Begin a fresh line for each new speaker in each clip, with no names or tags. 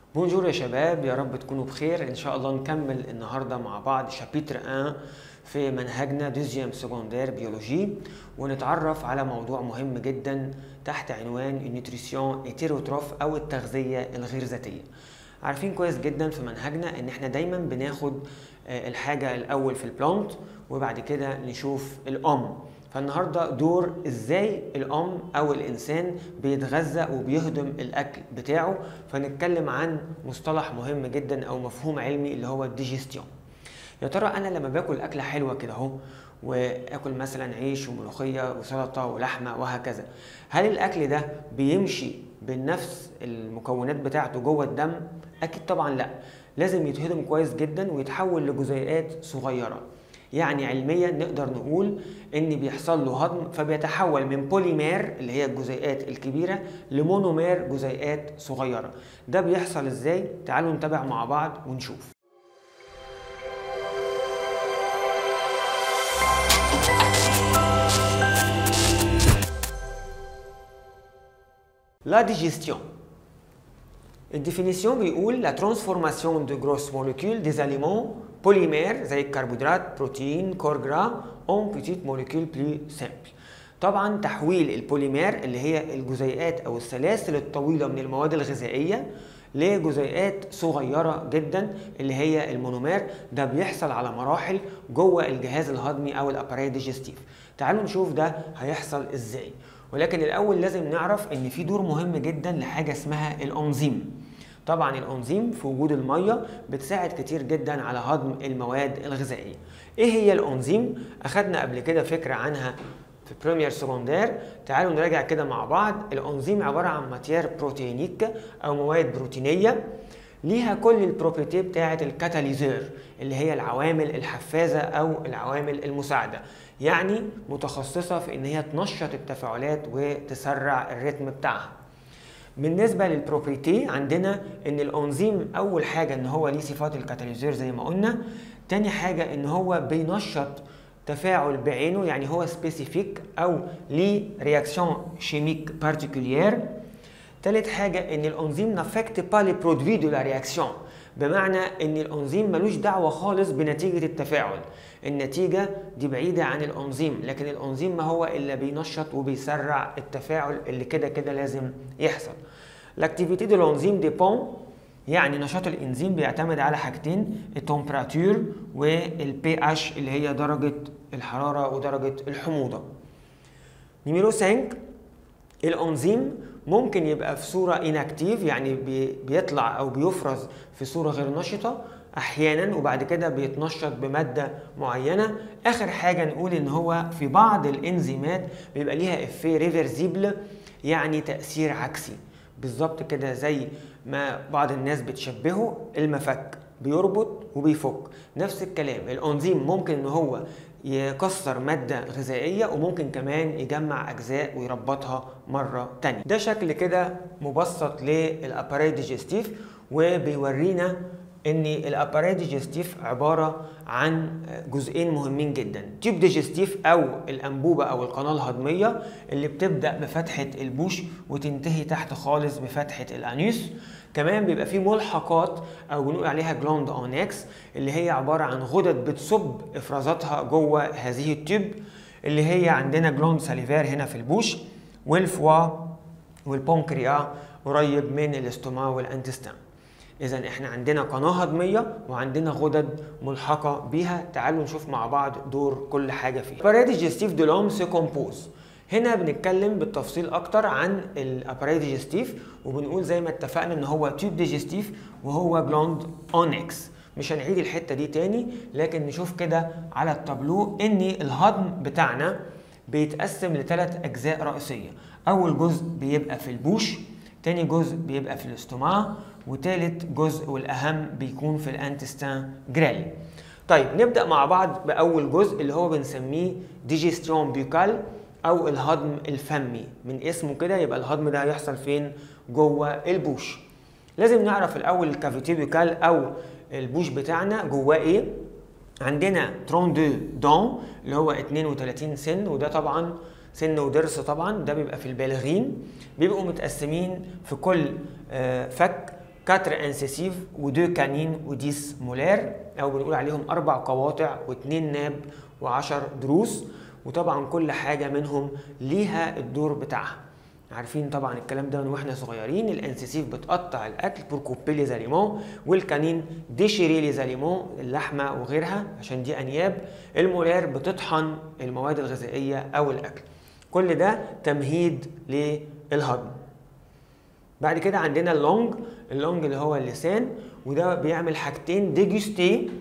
بونجور يا شباب يا رب تكونوا بخير ان شاء الله نكمل النهارده مع بعض شابيتر 1 في منهجنا دوزيام سكوندير بيولوجي ونتعرف على موضوع مهم جدا تحت عنوان النيوتريسيون هيتيروتروف او التغذيه الغير ذاتيه عارفين كويس جدا في منهجنا ان احنا دايما بناخد آه، الحاجه الاول في البلانت وبعد كده نشوف الام فالنهارده دور ازاي الام او الانسان بيتغذى وبيهضم الاكل بتاعه فنتكلم عن مصطلح مهم جدا او مفهوم علمي اللي هو الديجستيون يا ترى انا لما باكل اكله حلوه كده اهو واكل مثلا عيش وملوخيه وسلطه ولحمه وهكذا هل الاكل ده بيمشي بنفس المكونات بتاعته جوه الدم اكيد طبعا لا لازم يتهضم كويس جدا ويتحول لجزيئات صغيره يعني علميا نقدر نقول ان بيحصل له هضم فبيتحول من بوليمير اللي هي الجزيئات الكبيره لمونومير جزيئات صغيره ده بيحصل ازاي تعالوا نتابع مع بعض ونشوف La digestion. الديفينيسيون بيقول la transformation de grosses molécules des aliments polymères زي الكربوهيدرات بروتين كور جرا en petites molécules plus simples طبعا تحويل البوليمير اللي هي الجزيئات او السلاسل الطويله من المواد الغذائيه لجزيئات صغيره جدا اللي هي المونومير ده بيحصل على مراحل جوه الجهاز الهضمي او الاباريت ديجستيف تعالوا نشوف ده هيحصل ازاي ولكن الاول لازم نعرف ان في دور مهم جدا لحاجه اسمها الانزيم طبعا الانزيم في وجود الميه بتساعد كتير جدا على هضم المواد الغذائيه ايه هي الانزيم اخدنا قبل كده فكره عنها في بريمير سكوندير تعالوا نراجع كده مع بعض الانزيم عباره عن ماتير بروتينيك او مواد بروتينيه ليها كل البروبرتي بتاعه الكاتاليزور اللي هي العوامل الحفازه او العوامل المساعده يعني متخصصه في ان هي تنشط التفاعلات وتسرع الريتم بتاعها بالنسبه للبروبرتي عندنا ان الانزيم اول حاجه ان هو ليه صفات الكاتاليزور زي ما قلنا تاني حاجه ان هو بينشط تفاعل بعينه يعني هو سبيسيفيك او ليه رياكسيون شيميك بارتيكولير تالت حاجه ان الانزيم نافكت با لي برودوي دو لا رياكسيون بمعنى ان الانزيم ملوش دعوه خالص بنتيجه التفاعل النتيجه دي بعيده عن الانزيم لكن الانزيم ما هو الا بينشط وبيسرع التفاعل اللي كده كده لازم يحصل لاكتيفيتي دو الانزيم ديبون يعني نشاط الانزيم بيعتمد على حاجتين التمبراتور والبي اتش اللي هي درجه الحراره ودرجه الحموضه نيميرو 5 الانزيم ممكن يبقى في صوره انكتيف يعني بي بيطلع او بيفرز في صوره غير نشطه احيانا وبعد كده بيتنشط بماده معينه اخر حاجه نقول ان هو في بعض الانزيمات بيبقى ليها افيه ريفرزيبل يعني تاثير عكسي بالظبط كده زي ما بعض الناس بتشبهه المفك بيربط وبيفك نفس الكلام الانزيم ممكن ان هو يكسر مادة غذائية وممكن كمان يجمع أجزاء ويربطها مرة تانية ده شكل كده مبسط للأباريت ديجستيف وبيورينا ان الاباريت ديجستيف عباره عن جزئين مهمين جدا تيوب ديجستيف او الانبوبه او القناه الهضميه اللي بتبدا بفتحه البوش وتنتهي تحت خالص بفتحه الانيس كمان بيبقى فيه ملحقات او بنقول عليها جلاند اونكس اللي هي عباره عن غدد بتصب افرازاتها جوه هذه التيوب اللي هي عندنا جلاند ساليفير هنا في البوش والفوا والبونكريا قريب من الاستوما والانتستان اذا احنا عندنا قناه هضميه وعندنا غدد ملحقه بيها تعالوا نشوف مع بعض دور كل حاجه فيها الاباريت ديجستيف دو لوم سي كومبوز هنا بنتكلم بالتفصيل اكتر عن الاباريت ديجستيف وبنقول زي ما اتفقنا ان هو تيوب ديجستيف وهو جلاند اونكس مش هنعيد الحته دي تاني لكن نشوف كده على التابلو ان الهضم بتاعنا بيتقسم لثلاث اجزاء رئيسيه اول جزء بيبقى في البوش تاني جزء بيبقى في الاستوماع وتالت جزء والاهم بيكون في الانتستان جريل طيب نبدا مع بعض باول جزء اللي هو بنسميه ديجستيون بيوكال او الهضم الفمي من اسمه كده يبقى الهضم ده هيحصل فين جوه البوش لازم نعرف الاول الكافيتي بيوكال او البوش بتاعنا جواه ايه عندنا 32 دون اللي هو 32 سن وده طبعا سن وضرس طبعا ده بيبقى في البالغين بيبقوا متقسمين في كل آه، فك 4 انسيسيف و2 كانين و10 مولار او بنقول عليهم اربع قواطع و2 ناب و10 دروس وطبعا كل حاجه منهم ليها الدور بتاعها عارفين طبعا الكلام ده من واحنا صغيرين الانسيسيف بتقطع الاكل بور كوبي لي زاليمون والكانين ديشيري لي زاليمون اللحمه وغيرها عشان دي انياب المولار بتطحن المواد الغذائيه او الاكل كل ده تمهيد للهضم بعد كده عندنا اللونج اللونج اللي هو اللسان وده بيعمل حاجتين ديجوستي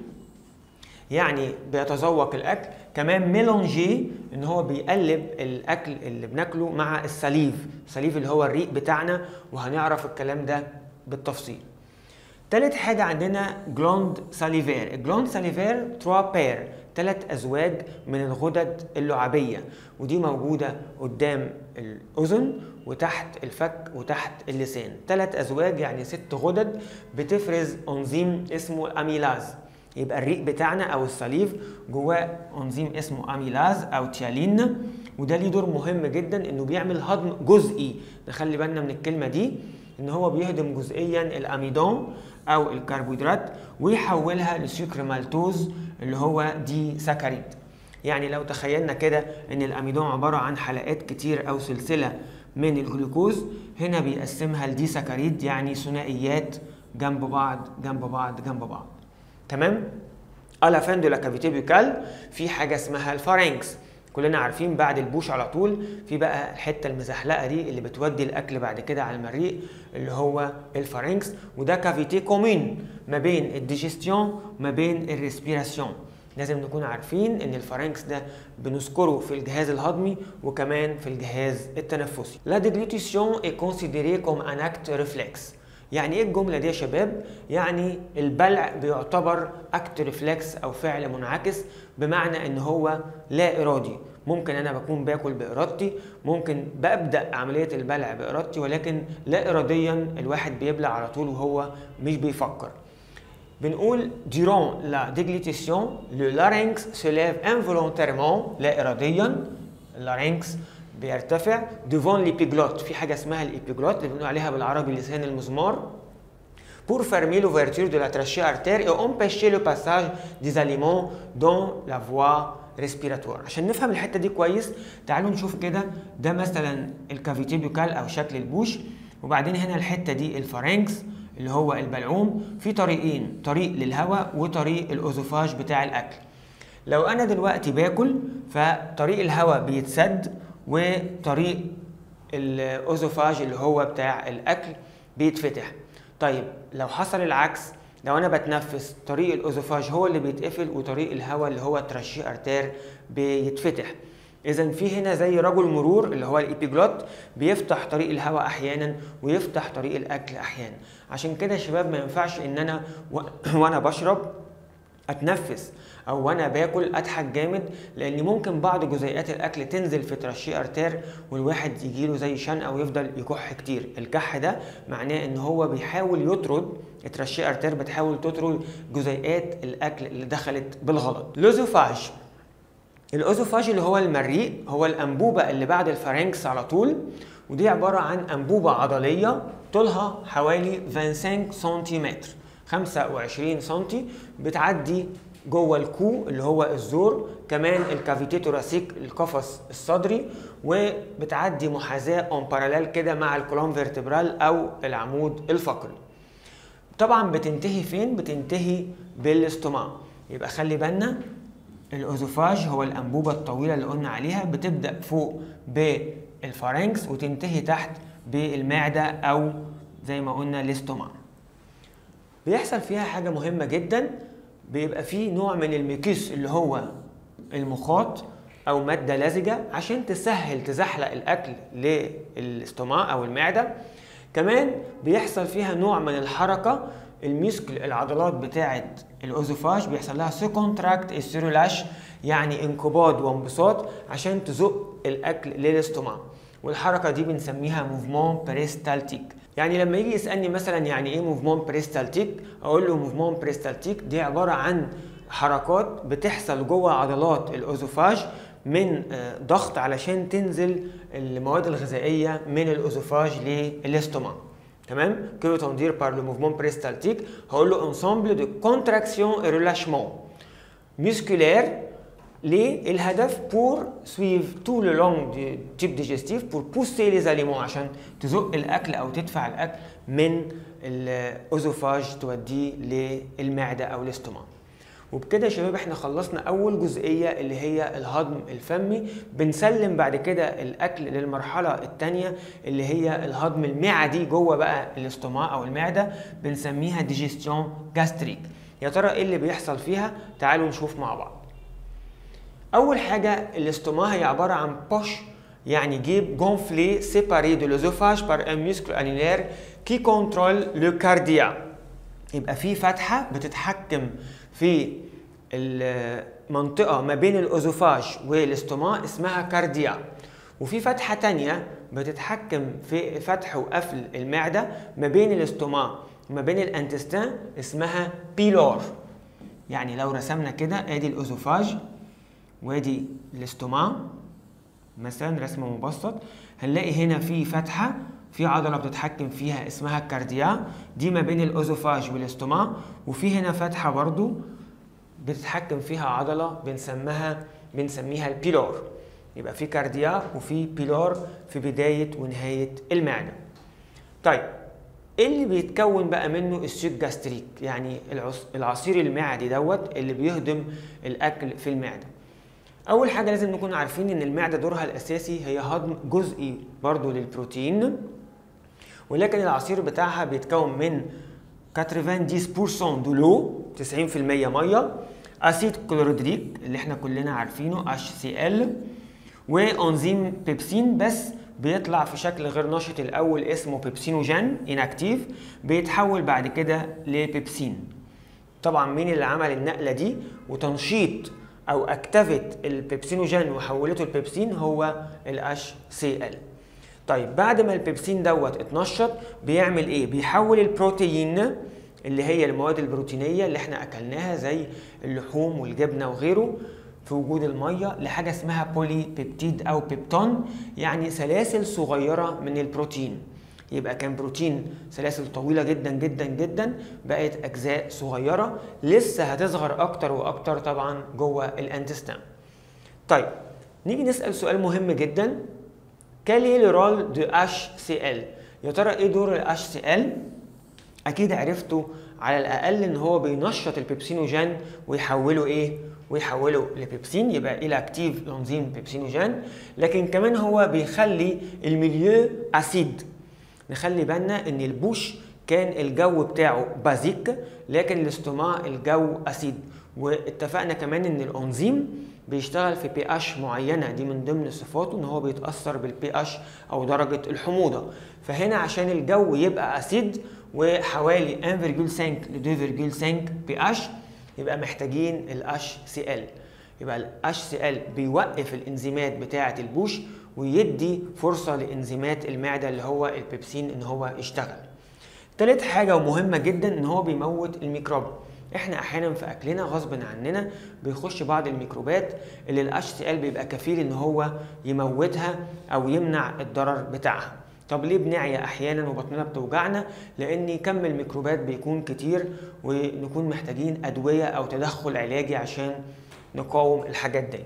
يعني بيتذوق الاكل كمان ميلونجي ان هو بيقلب الاكل اللي بناكله مع السليف السليف اللي هو الريق بتاعنا وهنعرف الكلام ده بالتفصيل تالت حاجة عندنا جلوند ساليفير الجلوند ساليفير تروا بير ثلاث أزواج من الغدد اللعابية ودي موجودة قدام الأذن وتحت الفك وتحت اللسان ثلاث أزواج يعني ست غدد بتفرز أنزيم اسمه أميلاز يبقى الريق بتاعنا او السليف جواه انزيم اسمه اميلاز او تيالين وده ليه دور مهم جدا انه بيعمل هضم جزئي نخلي بالنا من الكلمه دي ان هو بيهضم جزئيا الاميدون او الكربوهيدرات ويحولها لسكر مالتوز اللي هو دي سكريد يعني لو تخيلنا كده ان الاميدون عباره عن حلقات كتير او سلسله من الجلوكوز هنا بيقسمها لدي سكريد يعني ثنائيات جنب بعض جنب بعض جنب بعض تمام الا فين دو لا كافيتي بيكال في حاجه اسمها الفارنكس كلنا عارفين بعد البوش على طول في بقى الحته المزحلقه دي اللي بتودي الاكل بعد كده على المريء اللي هو الفارنكس وده كافيتي كومين ما بين الديجستيون ما بين الريسبيراسيون لازم نكون عارفين ان الفارنكس ده بنذكره في الجهاز الهضمي وكمان في الجهاز التنفسي لا ديجلوتيسيون est considéré comme un acte réflexe يعني ايه الجملة دي يا شباب؟ يعني البلع بيعتبر اكت ريفلكس او فعل منعكس بمعنى ان هو لا ارادي، ممكن انا بكون باكل بارادتي، ممكن ببدا عملية البلع بارادتي ولكن لا اراديا الواحد بيبلع على طول وهو مش بيفكر. بنقول durant la déglutition le larynx se lève involontairement لا اراديا اللارynx بيرتفع ديفون ليبيجلوت في حاجه اسمها الابيجلوت اللي بنقول عليها بالعربي لسان المزمار pour fermer l'ouverture de la trachée artère et empêcher le passage des aliments dans la voie respiratoire عشان نفهم الحته دي كويس تعالوا نشوف كده ده مثلا الكافيتي بيوكال او شكل البوش وبعدين هنا الحته دي الفارنكس اللي هو البلعوم في طريقين طريق للهواء وطريق الاوزوفاج بتاع الاكل لو انا دلوقتي باكل فطريق الهواء بيتسد وطريق الاوزوفاج اللي هو بتاع الاكل بيتفتح طيب لو حصل العكس لو انا بتنفس طريق الاوزوفاج هو اللي بيتقفل وطريق الهواء اللي هو ترشي ارتير بيتفتح اذا في هنا زي رجل مرور اللي هو الابيجلوت بيفتح طريق الهواء احيانا ويفتح طريق الاكل احيانا عشان كده يا شباب ما ينفعش ان انا و... وانا بشرب اتنفس او وانا باكل اضحك جامد لان ممكن بعض جزيئات الاكل تنزل في ترشي ارتير والواحد يجيله زي شنقه ويفضل يكح كتير الكح ده معناه ان هو بيحاول يطرد الترشي ارتير بتحاول تطرد جزيئات الاكل اللي دخلت بالغلط لوزوفاج الاوزوفاج اللي هو المريء هو الانبوبه اللي بعد الفارنكس على طول ودي عباره عن انبوبه عضليه طولها حوالي 25 سنتيمتر 25 سنتي بتعدي جوه الكو اللي هو الزور كمان الكافيتي توراسيك القفص الصدري وبتعدي محاذاه اون باراليل كده مع الكولون فيرتبرال او العمود الفقري طبعا بتنتهي فين بتنتهي بالاستوماع يبقى خلي بالنا الاوزوفاج هو الانبوبه الطويله اللي قلنا عليها بتبدا فوق بالفارنكس وتنتهي تحت بالمعده او زي ما قلنا الاستوماع بيحصل فيها حاجه مهمه جدا بيبقى فيه نوع من الميكيس اللي هو المخاط او ماده لزجه عشان تسهل تزحلق الاكل للاستوماع او المعده كمان بيحصل فيها نوع من الحركه الميسكل العضلات بتاعه الاوزوفاج بيحصل لها سيكونتراكت السيرولاش يعني انقباض وانبساط عشان تزق الاكل للاستوماع والحركه دي بنسميها موفمون بريستالتيك يعني لما يجي يسالني مثلا يعني ايه موفمون بريستالتيك اقول له موفمون بريستالتيك دي عباره عن حركات بتحصل جوه عضلات الاوزوفاج من ضغط علشان تنزل المواد الغذائيه من الاوزوفاج للاستوماع تمام que veut-on dire par le mouvement péristaltique هقول له ensemble de contraction et relâchement musculaire ليه الهدف pour suivre tout le long du type digestif pour pousser les aliments عشان تزق الاكل او تدفع الاكل من الاوزوفاج توديه للمعده او الاستوماك وبكده يا شباب احنا خلصنا اول جزئيه اللي هي الهضم الفمي بنسلم بعد كده الاكل للمرحله الثانيه اللي هي الهضم المعدي جوه بقى الاستوماء او المعده بنسميها ديجيستيون جاستريك يا ترى ايه اللي بيحصل فيها تعالوا نشوف مع بعض اول حاجه الاستوماء هي عباره عن بوش يعني جيب gonflé séparé de l'œsophage par un muscle annulaire qui contrôle le cardia يبقى في فتحه بتتحكم في المنطقة ما بين الأوزوفاج والاستوماء اسمها كارديا وفي فتحة تانية بتتحكم في فتح وقفل المعدة ما بين الاستوماء وما بين الانتستان اسمها بيلور يعني لو رسمنا كده ادي الاوزوفاج وادي الاستوماء مثلا رسم مبسط هنلاقي هنا في فتحة في عضلة بتتحكم فيها اسمها الكارديا دي ما بين الاوزوفاج والاستوماء وفي هنا فتحة برضو بتتحكم فيها عضلة بنسميها بنسميها البيلور يبقى في كارديا وفي بيلور في بداية ونهاية المعدة طيب ايه اللي بيتكون بقى منه السيك جاستريك يعني العصير المعدي دوت اللي بيهضم الاكل في المعده اول حاجه لازم نكون عارفين ان المعده دورها الاساسي هي هضم جزئي برضو للبروتين ولكن العصير بتاعها بيتكون من 90% دو لو 90% ميه اسيد كلوريدريك اللي احنا كلنا عارفينه HCl وانزيم بيبسين بس بيطلع في شكل غير نشط الاول اسمه بيبسينوجين انكتيف بيتحول بعد كده لبيبسين طبعا مين اللي عمل النقله دي وتنشيط او اكتفت البيبسينوجين وحولته لبيبسين هو الاش سي ال طيب بعد ما البيبسين دوت اتنشط بيعمل ايه بيحول البروتيين اللي هي المواد البروتينيه اللي احنا اكلناها زي اللحوم والجبنه وغيره في وجود الميه لحاجه اسمها بولي بيبتيد او بيبتون يعني سلاسل صغيره من البروتين يبقى كان بروتين سلاسل طويله جدا جدا جدا بقت اجزاء صغيره لسه هتصغر اكتر واكتر طبعا جوه الانتستان طيب نيجي نسال سؤال مهم جدا quel est le rôle de HCl يا ترى ايه دور ال HCl اكيد عرفتوا على الاقل ان هو بينشط البيبسينوجين ويحوله ايه ويحوله لبيبسين يبقى الى اكتيف الانزيم بيبسينوجين لكن كمان هو بيخلي الميليو اسيد نخلي بالنا ان البوش كان الجو بتاعه بازيك لكن الاستوماء الجو اسيد واتفقنا كمان ان الانزيم بيشتغل في بي اش معينه دي من ضمن صفاته ان هو بيتاثر بالبي اش او درجه الحموضه فهنا عشان الجو يبقى اسيد وحوالي 1.5 ل 2.5 بي اش يبقى محتاجين الاش سي ال يبقى الاش سي ال بيوقف الانزيمات بتاعه البوش ويدي فرصه لانزيمات المعده اللي هو البيبسين ان هو يشتغل تالت حاجه ومهمه جدا ان هو بيموت الميكروب احنا احيانا في اكلنا غصب عننا بيخش بعض الميكروبات اللي الاتش سي ال بيبقى كفيل ان هو يموتها او يمنع الضرر بتاعها طب ليه بنعيا احيانا وبطننا بتوجعنا لان كم الميكروبات بيكون كتير ونكون محتاجين ادويه او تدخل علاجي عشان نقاوم الحاجات ديت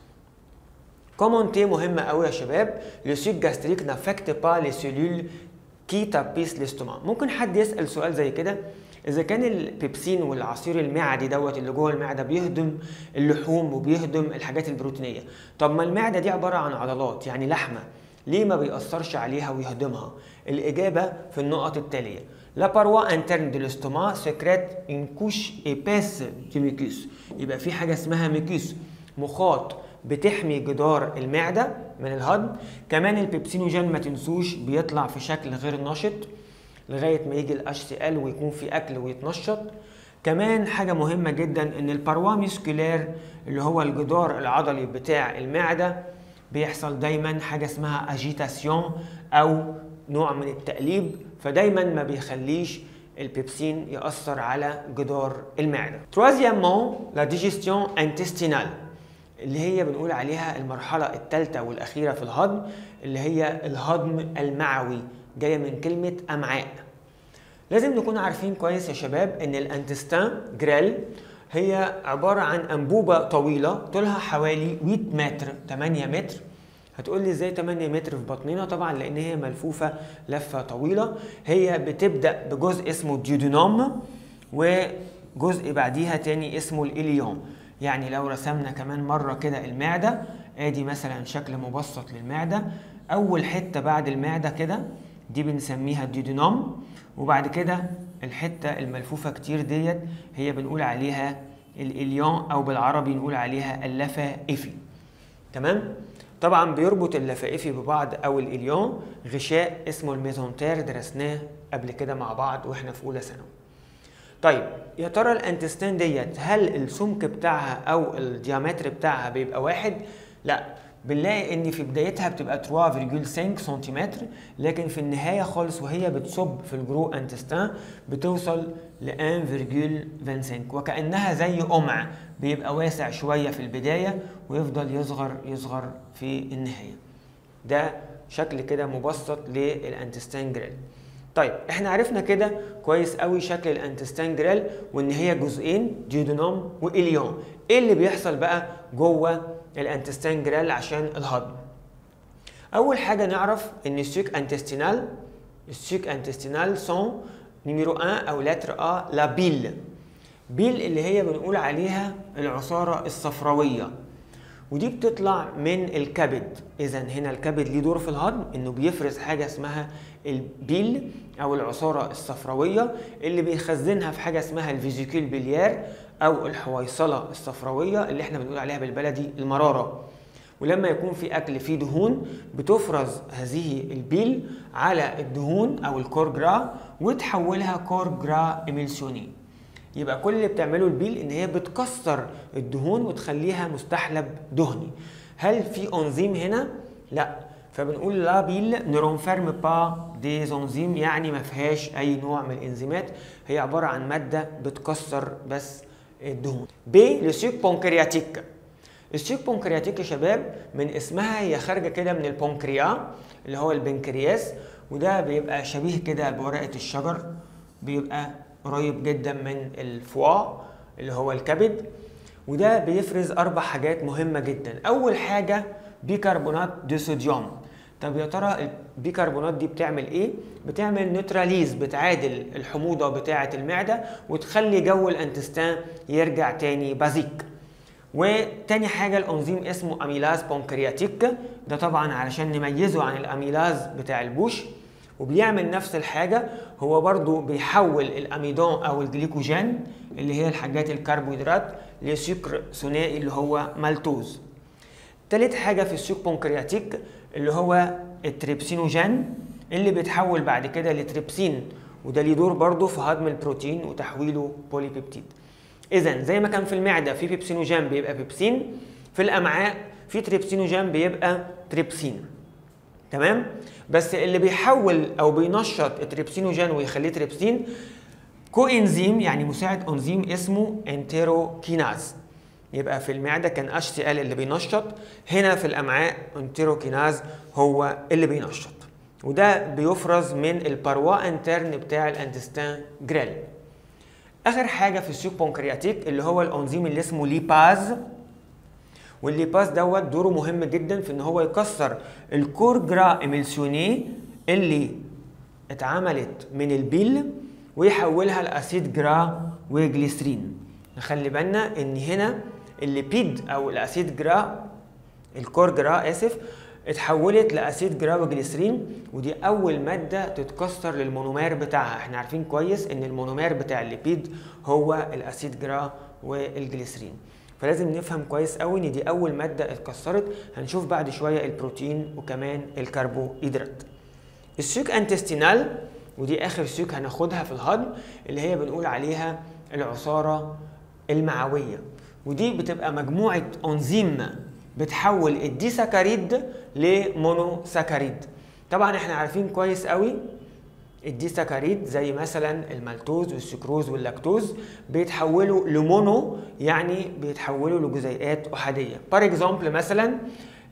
كومونتي مهمه قوي يا شباب لو سيك جاستريك نافكت با لي سيلول كي تابيس الاستوماك ممكن حد يسال سؤال زي كده اذا كان البيبسين والعصير المعدي دوت اللي جوه المعده بيهضم اللحوم وبيهضم الحاجات البروتينيه طب ما المعده دي عباره عن عضلات يعني لحمه ليه ما بيأثرش عليها ويهضمها الاجابه في النقط التاليه La paroi interne de l'estomac sécrète une couche épaisse du mucus. يبقى في حاجة اسمها ميكوس مخاط بتحمي جدار المعدة من الهضم كمان البيبسينوجين ما تنسوش بيطلع في شكل غير نشط لغايه ما يجي الاتش سي ال ويكون في اكل ويتنشط كمان حاجة مهمة جدا ان الباروا ميسكولير اللي هو الجدار العضلي بتاع المعدة بيحصل دايما حاجة اسمها اجيتاسيون او نوع من التقليب فدايما ما بيخليش البيبسين يأثر على جدار المعدة. تروازيامون لا ديجيستيون انتستينال اللي هي بنقول عليها المرحلة الثالثة والأخيرة في الهضم اللي هي الهضم المعوي جاية من كلمة أمعاء لازم نكون عارفين كويس يا شباب ان الانتستان جريل هي عبارة عن أنبوبة طويلة طولها حوالي 100 متر 8 متر هتقول لي ازاي 8 متر في بطننا طبعا لان هي ملفوفة لفة طويلة هي بتبدأ بجزء اسمه الديودونوم وجزء بعديها تاني اسمه الإليون يعني لو رسمنا كمان مرة كده المعدة ادي مثلا شكل مبسط للمعدة اول حتة بعد المعدة كده دي بنسميها الديودونوم وبعد كده الحتة الملفوفة كتير ديت هي بنقول عليها الإليون أو بالعربي نقول عليها اللفائفي تمام؟ طبعا بيربط اللفائفي ببعض أو الإليون غشاء اسمه الميزونتير درسناه قبل كده مع بعض واحنا في أولى ثانوي. طيب يا ترى الانتستين ديت هل السمك بتاعها أو الديامتر بتاعها بيبقى واحد؟ لا بنلاقي ان في بدايتها بتبقى 3.5 سنتيمتر لكن في النهايه خالص وهي بتصب في الجرو انتستان بتوصل ل 1.25 وكانها زي قمع بيبقى واسع شويه في البدايه ويفضل يصغر يصغر في النهايه ده شكل كده مبسط للانتستان جريل طيب احنا عرفنا كده كويس قوي شكل الانتستان جريل وان هي جزئين ديودونوم واليون ايه اللي بيحصل بقى جوه الانتستين جريل عشان الهضم اول حاجه نعرف ان السيك انتستينال السيك انتستينال سون نيميرو 1 او لتر ا لا بيل بيل اللي هي بنقول عليها العصاره الصفراويه ودي بتطلع من الكبد اذا هنا الكبد ليه دور في الهضم انه بيفرز حاجه اسمها البيل او العصاره الصفراويه اللي بيخزنها في حاجه اسمها الفيزيكول بليار او الحويصله الصفراويه اللي احنا بنقول عليها بالبلدي المراره ولما يكون في اكل فيه دهون بتفرز هذه البيل على الدهون او الكورجرا وتحولها كورجرا ايميلسيوني يبقى كل اللي بتعمله البيل ان هي بتكسر الدهون وتخليها مستحلب دهني هل في انزيم هنا لا فبنقول لا بيل ne renferme با دي انزيم يعني ما فيهاش اي نوع من الانزيمات هي عباره عن ماده بتكسر بس الدهون ب لسيك بونكرياتيك السيك بونكرياتيك يا شباب من اسمها هي خارجه كده من البونكريا اللي هو البنكرياس وده بيبقى شبيه كده بورقه الشجر بيبقى قريب جدا من الفوا اللي هو الكبد وده بيفرز اربع حاجات مهمه جدا اول حاجه بيكربونات دي صوديوم طب يا ترى البيكربونات دي بتعمل ايه بتعمل نيوتراليز بتعادل الحموضه بتاعه المعده وتخلي جو الانتستان يرجع تاني بازيك وتاني حاجه الانزيم اسمه اميلاز بونكرياتيك ده طبعا علشان نميزه عن الاميلاز بتاع البوش وبيعمل نفس الحاجة هو برضو بيحول الأميدون أو الجليكوجين اللي هي الحاجات الكربوهيدرات لسكر ثنائي اللي هو مالتوز تالت حاجة في السوق بونكرياتيك اللي هو التريبسينوجين اللي بيتحول بعد كده لتريبسين وده ليه دور برضه في هضم البروتين وتحويله بوليبيبتيد اذا زي ما كان في المعده في بيبسينوجين بيبقى بيبسين في الامعاء في تريبسينوجين بيبقى تريبسين تمام بس اللي بيحول او بينشط التريبسينوجين ويخليه تريبسين كو انزيم يعني مساعد انزيم اسمه انتيروكيناز يبقى في المعده كان اتش سي ال اللي بينشط هنا في الامعاء انتيروكيناز هو اللي بينشط وده بيفرز من الباروا انترن بتاع الانتستان جريل اخر حاجه في السيوك بونكرياتيك اللي هو الانزيم اللي اسمه ليباز والليباز دوت دوره مهم جدا في ان هو يكسر الكورجرا ايميلسيوني اللي اتعملت من البيل ويحولها لاسيد جرا وجليسرين نخلي بالنا ان هنا الليبيد او الاسيد جرا الكورجرا اسف اتحولت لاسيد جرا وجليسرين ودي اول ماده تتكسر للمونومير بتاعها احنا عارفين كويس ان المونومير بتاع الليبيد هو الاسيد جرا والجليسرين فلازم نفهم كويس قوي ان دي اول ماده اتكسرت هنشوف بعد شويه البروتين وكمان الكربوهيدرات السيك انتستينال ودي اخر سيك هناخدها في الهضم اللي هي بنقول عليها العصاره المعويه ودي بتبقى مجموعه انزيم بتحول الديساكاريد لمونوساكاريد طبعا احنا عارفين كويس قوي الديساكاريد زي مثلا المالتوز والسكروز واللاكتوز بيتحولوا لمونو يعني بيتحولوا لجزيئات احاديه بار اكزامبل مثلا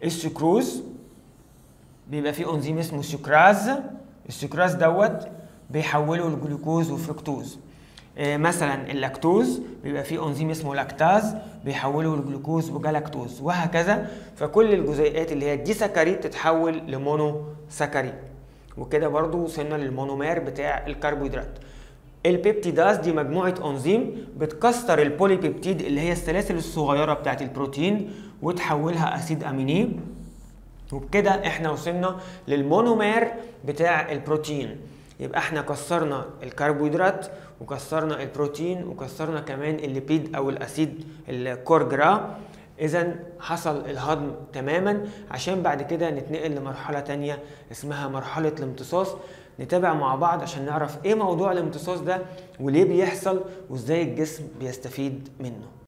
السكروز بيبقى فيه انزيم اسمه سكراز السكراز دوت بيحولوا الجلوكوز وفركتوز آه، مثلا اللاكتوز بيبقى فيه انزيم اسمه لاكتاز بيحوله الجلوكوز وجلاكتوز وهكذا فكل الجزيئات اللي هي الديسكاريد تتحول لمونو سكريد وكده برضو وصلنا للمونومير بتاع الكربوهيدرات البيبتيداز دي مجموعة انزيم بتكسر البوليبيبتيد اللي هي السلاسل الصغيرة بتاعت البروتين وتحولها اسيد امينيه وبكده احنا وصلنا للمونومير بتاع البروتين يبقى احنا كسرنا الكربوهيدرات وكسرنا البروتين وكسرنا كمان الليبيد او الاسيد الكورجرا اذا حصل الهضم تماما عشان بعد كده نتنقل لمرحله تانية اسمها مرحله الامتصاص نتابع مع بعض عشان نعرف ايه موضوع الامتصاص ده وليه بيحصل وازاي الجسم بيستفيد منه